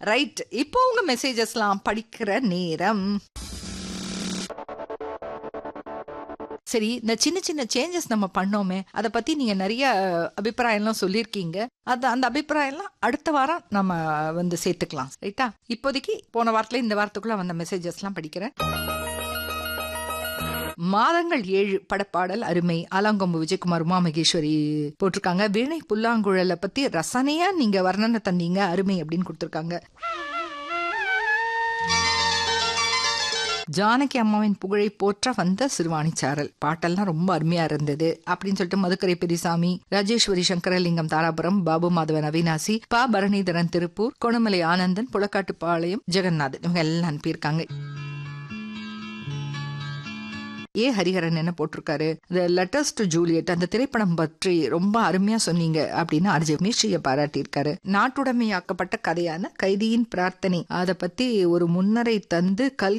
right இப்போ உங்க மெசேஜஸ்லாம் படிக்கிற நேரம் சரி இந்த சின்ன சின்ன சேஞ்சஸ் நம்ம பண்ணோமே அதை பத்தி நீங்க நிறைய அபிப்பிராயம்லாம் சொல்லியிருக்கீங்க அது அந்த அபிப்பிராயம்லாம் அடுத்த வாரம் நம்ம வந்து சேர்த்துக்கலாம் ரைட்டா இப்போதைக்கு போன வாரத்துல இந்த வாரத்துக்குள்ள வந்த மெசேஜஸ்லாம் படிக்கிறேன் மாதங்கள் ஏழு படப்பாடல் அருமை ஆலாங்கொம்பு விஜயகுமார் உமா மகேஸ்வரி போட்டிருக்காங்க வீணை புல்லாங்குழலை பத்தி ரசனையா நீங்க வர்ணனை தந்தீங்க அருமை அப்படின்னு கொடுத்துருக்காங்க ஜானகி அம்மாவின் புகழை போற்ற வந்த சிறுவாணிச்சாரல் பாட்டெல்லாம் ரொம்ப அருமையா இருந்தது அப்படின்னு சொல்லிட்டு மதுக்கரை பெரியசாமி ராஜேஸ்வரி சங்கரலிங்கம் தாராபுரம் பாபு மாதவன் அவினாசி பா பரணிதரன் திருப்பூர் கொணமலை ஆனந்தன் புலக்காட்டுப்பாளையம் ஜெகநாதன் இவங்க எல்லாம் அனுப்பியிருக்காங்க ஏ ஹரிஹரன் என்ன போட்டிருக்காரு த லெட்டர்ஸ் டு ஜூலியட் அந்த திரைப்படம் பற்றி ரொம்ப அருமையா சொன்னீங்க அப்படின்னு அர்ஜய் மீஷிய பாராட்டியிருக்காரு நாட்டுடைமையாக்கப்பட்ட கதையான கைதியின் பிரார்த்தனை அதை பத்தி ஒரு முன்னரை தந்து கல்